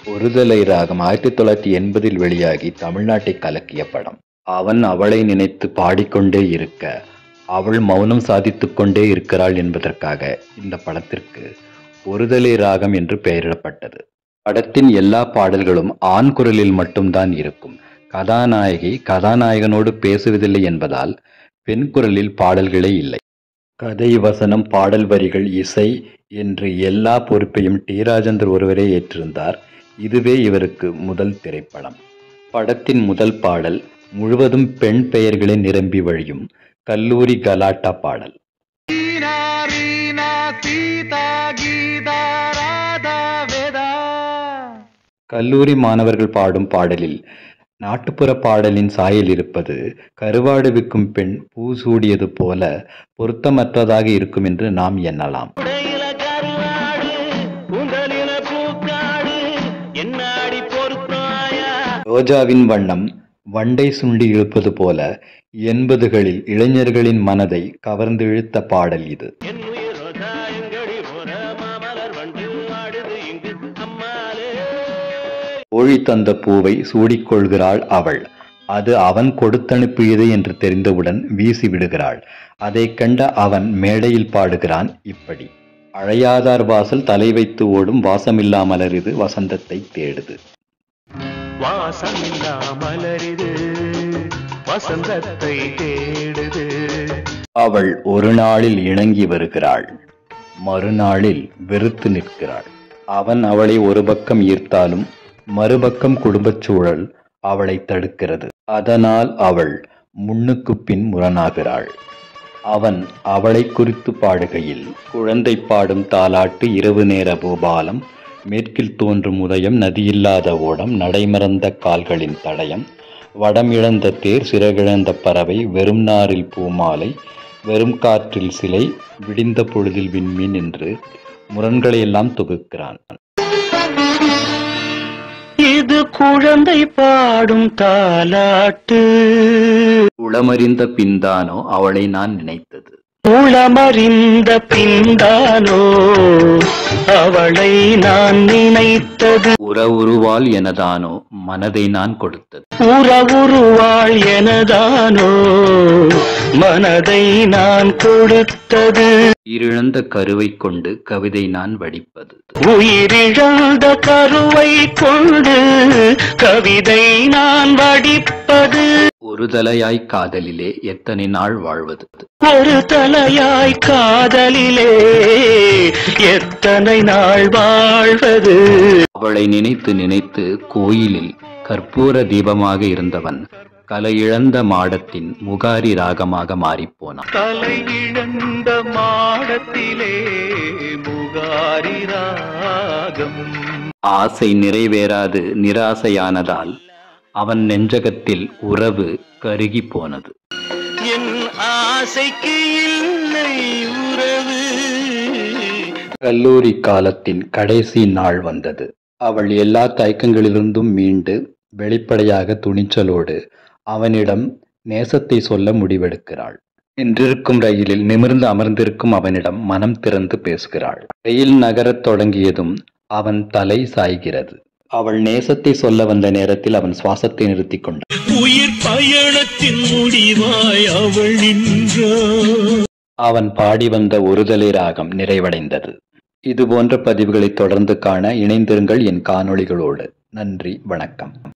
ஒருதலை ராகம் ஆயிரத்தி தொள்ளாயிரத்தி எண்பதில் வெளியாகி தமிழ்நாட்டை கலக்கிய படம் அவன் அவளை நினைத்து பாடிக்கொண்டே இருக்க அவள் மௌனம் சாதித்துக் கொண்டே இருக்கிறாள் என்பதற்காக இந்த படத்திற்கு ஒருதலை ராகம் என்று பெயரிடப்பட்டது படத்தின் எல்லா பாடல்களும் ஆண் குரலில் மட்டும்தான் இருக்கும் கதாநாயகி கதாநாயகனோடு பேசுவதில்லை என்பதால் பெண் குரலில் பாடல்களே இல்லை கதை வசனம் பாடல் வரிகள் இசை என்று எல்லா பொறுப்பையும் டி ராஜேந்தர் ஒருவரே ஏற்றிருந்தார் இதுவே இவருக்கு முதல் திரைப்படம் படத்தின் முதல் பாடல் முழுவதும் பெண் பெயர்களை நிரம்பி வழியும் கல்லூரி கலாட்டா பாடல் ரீனா ரீனா சீதா கீதா ராதா வேதா கல்லூரி மாணவர்கள் பாடும் பாடலில் நாட்டுப்புற பாடலின் சாயல் இருப்பது கருவாடு விற்கும் பெண் பூ சூடியது போல பொருத்தமற்றதாக இருக்கும் என்று நாம் எண்ணலாம் உடையில கருவாடு கூந்தலில பூக்காடு என்னாடி பொருத்தாயா ரோஜாவின் வண்ணம் வண்டை சுண்டி இழுப்பது போல எண்பதுகளில் இளைஞர்களின் மனதை கவர்ந்து இழுத்த பாடல் இது என் உயிர் ரோஜா எங்கடி போற மாமலர் வண்டு ஆடுது இங்கு அம்மாலே கோழி தந்த பூவை சூடிக்கொள்கிறாள் அவள் அது அவன் கொடுத்தனுப்பியது என்று தெரிந்தவுடன் வீசி விடுகிறாள் அதைக் கண்ட அவன் மேடையில் பாடுகிறான் இப்படி அழையாதார் வாசல் தலை வைத்து ஓடும் வாசமில்லா மலரிது வசந்தத்தை தேடுது வாசமில்லா மலரிது வசந்தத்தை தேடுது அவள் ஒரு நாளில் இணங்கி வருகிறாள் மறுநாளில் வெறுத்து நிற்கிறாள் அவன் அவளை ஒரு பக்கம் ஈர்த்தாலும் மறுபக்கம் குடும்பச் சூழல் அவளை தடுக்கிறது அதனால் அவள் முன்னுக்கு பின் முரணாகிறாள் அவன் அவளை குறித்து பாடுகையில் குழந்தை பாடும் தாலாட்டு இரவு நேர பூபாலம் மேற்கில் தோன்றும் உதயம் நதியில்லாத ஓடம் நடைமறந்த கால்களின் தடயம் வடமிழந்த தேர் சிறகிழந்த பறவை வெறும் நாரில் பூமாலை வெறும் காற்றில் சிலை விடிந்த பொழுதில் விண்மீன் என்று முரண்களையெல்லாம் தொகுக்கிறான் இது குழந்தை பாடும் தாலாட்டு உளமறிந்த பின்தானோ அவளை நான் நினைத்தது உளமறிந்த பின்தானோ அவளை நான் நினைத்தது உறவுருவால் எனதானோ மனதை நான் கொடுத்தது உறவுருவாள் எனதானோ மனதை நான் கொடுத்தது உயிரிழந்த கருவை கொண்டு கவிதை நான் வடிப்பது உயிரிழந்த கருவை கொண்டு கவிதை நான் வடிப்பது ஒரு தலையாய் காதலிலே எத்தனை நாள் வாழ்வது ஒரு தலையாய் காதலிலே எத்தனை நாள் வாழ்வது அவளை நினைத்து நினைத்து கோயிலில் கற்பூர தீபமாக இருந்தவன் கலை இழந்த மாடத்தின் முகாரி ராகமாக மாறிப்போனான் தலை இழந்த மாடத்திலே முகாரி ராகம் ஆசை நிறைவேறாது நிராசையானதால் அவன் நெஞ்சகத்தில் உறவு கருகி போனது என் ஆசைக்கு இல்லை உறவு கல்லூரி காலத்தின் கடைசி நாள் வந்தது அவள் எல்லா தயக்கங்களிலிருந்தும் மீண்டு வெளிப்படையாக துணிச்சலோடு அவனிடம் நேசத்தை சொல்ல முடிவெடுக்கிறாள் நின்றிருக்கும் ரயிலில் நிமிர்ந்து அமர்ந்திருக்கும் அவனிடம் மனம் திறந்து பேசுகிறாள் ரயில் நகரத் தொடங்கியதும் அவன் தலை சாய்கிறது அவள் நேசத்தை சொல்ல வந்த நேரத்தில் அவன் சுவாசத்தை நிறுத்திக் கொண்டான் உயிர் பயணத்தின் முடிவாய் அவள் நின்றாள் அவன் பாடி வந்த ஒருதலை ராகம் நிறைவடைந்தது இது போன்ற பதிவுகளை தொடர்ந்து காண இணைந்திருங்கள் என் காணொளிகளோடு நன்றி வணக்கம்